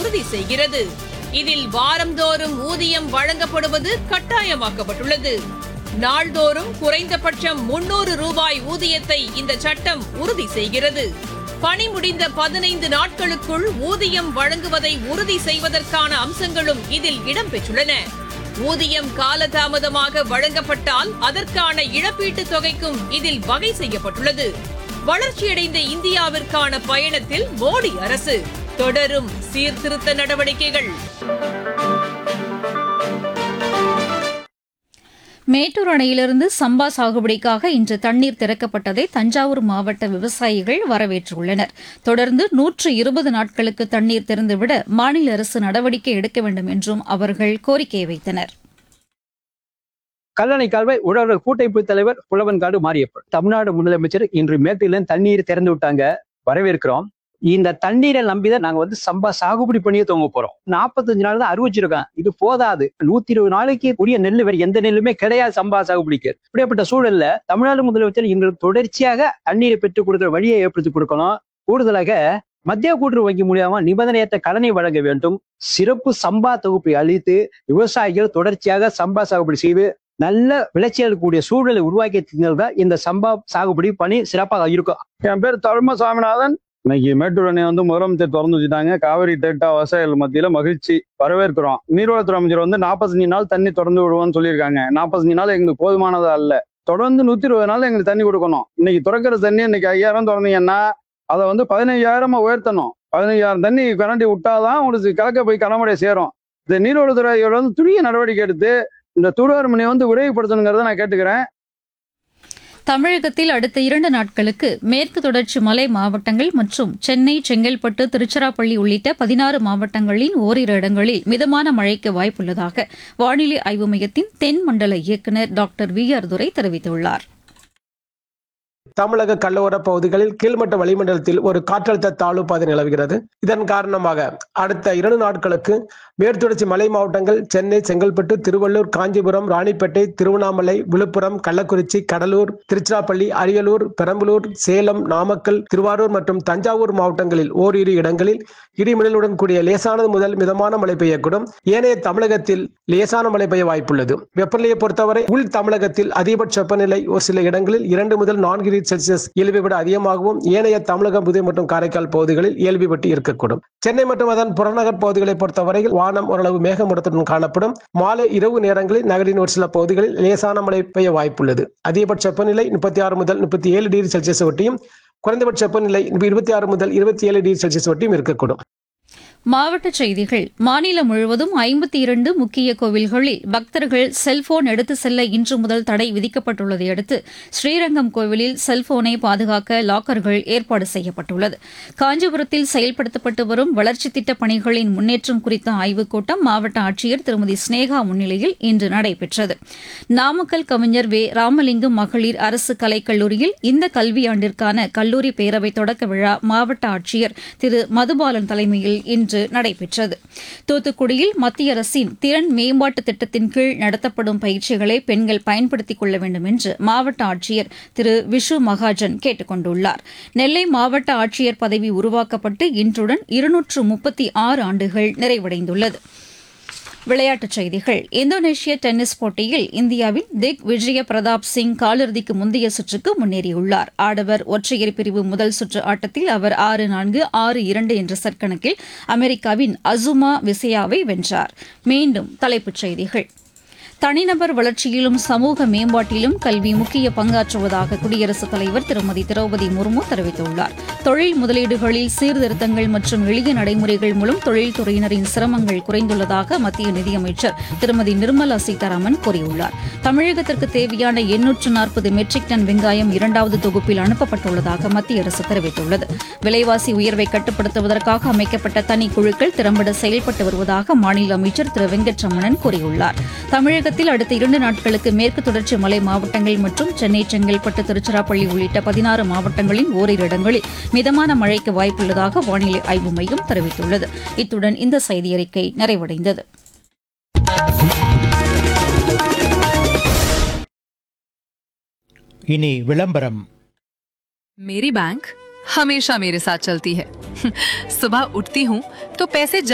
உறுதி செய்கிறது இதில் வாரந்தோறும் ஊதியம் வழங்கப்படுவது கட்டாயமாக்கப்பட்டுள்ளது நாள்தோறும் குறைந்தபட்சம் முன்னூறு ரூபாய் ஊதியத்தை இந்த சட்டம் உறுதி செய்கிறது பணி முடிந்த பதினைந்து நாட்களுக்குள் ஊதியம் வழங்குவதை உறுதி செய்வதற்கான அம்சங்களும் இதில் இடம்பெற்றுள்ளன ஊதியம் காலதாமதமாக வழங்கப்பட்டால் அதற்கான இழப்பீட்டுத் தொகைக்கும் இதில் வகை செய்யப்பட்டுள்ளது வளர்ச்சியடைந்த இந்தியாவிற்கான பயணத்தில் மோடி அரசு தொடரும் சீர்திருத்த நடவடிக்கைகள் மேட்டூர் அணையிலிருந்து சம்பா சாகுபடிக்காக இன்று தண்ணீர் திறக்கப்பட்டதை தஞ்சாவூர் மாவட்ட விவசாயிகள் வரவேற்றுள்ளனர் தொடர்ந்து நூற்று இருபது நாட்களுக்கு தண்ணீர் திறந்துவிட மாநில அரசு நடவடிக்கை எடுக்க வேண்டும் என்றும் அவர்கள் கோரிக்கை வைத்தனர் கல்லணை கால்வாய் உழவர் கூட்டமைப்பு தலைவர் புலவன்காடு மாரியப்பன் தமிழ்நாடு முதலமைச்சர் இன்று மேட்டிலிருந்து தண்ணீர் திறந்து விட்டாங்க வரவேற்கிறோம் இந்த தண்ணீரை நம்பிதான் நாங்க வந்து சம்பா சாகுபடி பண்ணியே துவங்க போறோம் நாற்பத்தஞ்சு நாள் தான் அறிவிச்சிருக்கோம் இது போதாது நூத்தி இருபது நாளைக்கு உரிய நெல் வேற எந்த நெல்லுமே கிடையாது சம்பா சாகுபடிக்கு இப்படியாப்பட்ட சூழல்ல தமிழ்நாடு முதலமைச்சர் எங்களுக்கு தொடர்ச்சியாக தண்ணீரை பெற்றுக் கொடுக்கிற வழியை ஏற்படுத்தி கொடுக்கணும் கூடுதலாக மத்திய கூட்டுறவு வங்கி மூலியமா நிபந்தனையற்ற கடனை வழங்க வேண்டும் சிறப்பு சம்பா தொகுப்பை அளித்து விவசாயிகள் தொடர்ச்சியாக சம்பா சாகுபடி செய்து நல்ல விளைச்சல் கூடிய சூழலை உருவாக்கி தான் இந்த சம்பா சாகுபடி பணி சிறப்பாக இருக்கும் என் பேர் தர்ம சாமிநாதன் இன்னைக்கு மேட்டூர் அணை வந்து முதலமைச்சர் திறந்து வச்சுட்டாங்க காவிரி டெல்டா விவசாயிகள் மத்தியில மகிழ்ச்சி வரவேற்கிறோம் நீர்வளத்துறை அமைச்சர் வந்து நாற்பத்தஞ்சு நாள் தண்ணி திறந்து விடுவோம்னு சொல்லியிருக்காங்க நாற்பத்தஞ்சு நாள் எங்களுக்கு போதுமானதா அல்ல தொடர்ந்து நூத்தி இருபது நாள் எங்களுக்கு தண்ணி கொடுக்கணும் இன்னைக்கு திறக்கிற தண்ணி இன்னைக்கு ஐயாயிரம் திறந்தீங்கன்னா அதை வந்து பதினைஞ்சாயிரமா உயர்த்தணும் பதினைஞ்சாயிரம் தண்ணி கரண்டி விட்டாதான் உங்களுக்கு கலக்க போய் கனமழை சேரும் இந்த நீர்வளத்துறையோட வந்து துரிய நடவடிக்கை எடுத்து இந்த தூர்வார் மணியை வந்து விரைவுபடுத்தணுங்கிறத நான் கேட்டுக்கிறேன் தமிழகத்தில் அடுத்த இரண்டு நாட்களுக்கு மேற்கு தொடர்ச்சி மலை மாவட்டங்கள் மற்றும் சென்னை செங்கல்பட்டு திருச்சிராப்பள்ளி உள்ளிட்ட பதினாறு மாவட்டங்களின் ஓரிரு இடங்களில் மிதமான மழைக்கு வாய்ப்புள்ளதாக வானிலை ஆய்வு மையத்தின் தென் மண்டல இயக்குநர் டாக்டர் வி ஆர் துரை தெரிவித்துள்ளார் தமிழக கடலோர பகுதிகளில் கீழ்மட்ட வளிமண்டலத்தில் ஒரு காற்றழுத்த தாழ்வு பாதை நிலவுகிறது இதன் காரணமாக அடுத்த இரண்டு நாட்களுக்கு மேற்குத்தொடர்ச்சி மலை மாவட்டங்கள் சென்னை செங்கல்பட்டு திருவள்ளூர் காஞ்சிபுரம் ராணிப்பேட்டை திருவண்ணாமலை விழுப்புரம் கள்ளக்குறிச்சி கடலூர் திருச்சிராப்பள்ளி அரியலூர் பெரம்பலூர் சேலம் நாமக்கல் திருவாரூர் மற்றும் தஞ்சாவூர் மாவட்டங்களில் ஓரிரு இடங்களில் இடிமின்னலுடன் கூடிய லேசானது முதல் மிதமான மழை பெய்யக்கூடும் ஏனைய தமிழகத்தில் லேசான மழை பெய்ய வாய்ப்புள்ளது வெப்பநிலையை பொறுத்தவரை உள் தமிழகத்தில் அதிகபட்ச வெப்பநிலை ஒரு சில இடங்களில் இரண்டு முதல் நான்கு டிகிரி செல்சியஸ் இயல்பை விட அதிகமாகவும் ஏனைய தமிழகம் புதுவை மற்றும் காரைக்கால் பகுதிகளில் இயல்பை விட்டு இருக்கக்கூடும் சென்னை மற்றும் அதன் புறநகர் பகுதிகளை பொறுத்தவரையில் வானம் ஓரளவு மேகமூட்டத்துடன் காணப்படும் மாலை இரவு நேரங்களில் நகரின் ஒரு சில பகுதிகளில் லேசான மழை பெய்ய வாய்ப்புள்ளது அதிகபட்ச வெப்பநிலை முப்பத்தி ஆறு முதல் முப்பத்தி ஏழு டிகிரி செல்சியஸ் ஒட்டியும் குறைந்தபட்ச வெப்பநிலை இருபத்தி ஆறு முதல் இருபத்தி ஏழு டிகிரி செல்சியஸ் ஒட்டியும் இருக்கக்கூடும் மாவட்டச் செய்திகள் மாநிலம் முழுவதும் ஐம்பத்தி இரண்டு முக்கிய கோவில்களில் பக்தர்கள் செல்போன் எடுத்து செல்ல இன்று முதல் தடை விதிக்கப்பட்டுள்ளதை அடுத்து ஸ்ரீரங்கம் கோவிலில் செல்போனை பாதுகாக்க லாக்கர்கள் ஏற்பாடு செய்யப்பட்டுள்ளது காஞ்சிபுரத்தில் செயல்படுத்தப்பட்டு வரும் வளர்ச்சித் திட்டப் பணிகளின் முன்னேற்றம் குறித்த ஆய்வுக் கூட்டம் மாவட்ட ஆட்சியர் திருமதி ஸ்னேகா முன்னிலையில் இன்று நடைபெற்றது நாமக்கல் கவிஞர் வே ராமலிங்கம் மகளிர் அரசு கலைக்கல்லூரியில் இந்த கல்வியாண்டிற்கான கல்லூரி பேரவை தொடக்க விழா மாவட்ட ஆட்சியர் திரு மதுபாலன் தலைமையில் இன்று நடைபெற்றது தூத்துக்குடியில் மத்திய அரசின் திறன் மேம்பாட்டு திட்டத்தின் கீழ் நடத்தப்படும் பயிற்சிகளை பெண்கள் பயன்படுத்திக் கொள்ள வேண்டும் என்று மாவட்ட ஆட்சியர் திரு விஷு மகாஜன் கேட்டுக் கொண்டுள்ளார் நெல்லை மாவட்ட ஆட்சியர் பதவி உருவாக்கப்பட்டு இன்றுடன் இருநூற்று முப்பத்தி ஆறு ஆண்டுகள் நிறைவடைந்துள்ளது விளையாட்டுச் செய்திகள் இந்தோனேஷிய டென்னிஸ் போட்டியில் இந்தியாவின் திக் விஜய பிரதாப் சிங் காலிறுதிக்கு முந்தைய சுற்றுக்கு முன்னேறியுள்ளார் ஆடவர் ஒற்றையர் பிரிவு முதல் சுற்று ஆட்டத்தில் அவர் ஆறு நான்கு ஆறு இரண்டு என்ற செட் கணக்கில் அமெரிக்காவின் அசுமா விசையாவை வென்றார் மீண்டும் தலைப்புச் செய்திகள் தனிநபர் வளர்ச்சியிலும் சமூக மேம்பாட்டிலும் கல்வி முக்கிய பங்காற்றுவதாக குடியரசுத் தலைவர் திருமதி திரௌபதி முர்மு தெரிவித்துள்ளார் தொழில் முதலீடுகளில் சீர்திருத்தங்கள் மற்றும் எளிய நடைமுறைகள் மூலம் தொழில்துறையினரின் சிரமங்கள் குறைந்துள்ளதாக மத்திய நிதியமைச்சர் திருமதி நிர்மலா சீதாராமன் கூறியுள்ளார் தமிழகத்திற்கு தேவையான எண்ணூற்று நாற்பது மெட்ரிக் டன் வெங்காயம் இரண்டாவது தொகுப்பில் அனுப்பப்பட்டுள்ளதாக மத்திய அரசு தெரிவித்துள்ளது விலைவாசி உயர்வை கட்டுப்படுத்துவதற்காக அமைக்கப்பட்ட தனி குழுக்கள் திறம்பட செயல்பட்டு வருவதாக மாநில அமைச்சர் திரு வெங்கட்ரமணன் கூறியுள்ளார் தமிழக தமிழகத்தில் அடுத்த இரண்டு நாட்களுக்கு மேற்கு தொடர்ச்சி மலை மாவட்டங்கள் மற்றும் சென்னை செங்கல்பட்டு திருச்சிராப்பள்ளி உள்ளிட்ட பதினாறு மாவட்டங்களின் ஓரிரு இடங்களில் மிதமான மழைக்கு வாய்ப்புள்ளதாக வானிலை ஆய்வு மையம் தெரிவித்துள்ளது இத்துடன் இந்த செய்தியறிக்கை நிறைவடைந்தது இனி விளம்பரம் मेरी बैंक हमेशा मेरे साथ चलती है सुबह उठती हूँ तो पैसे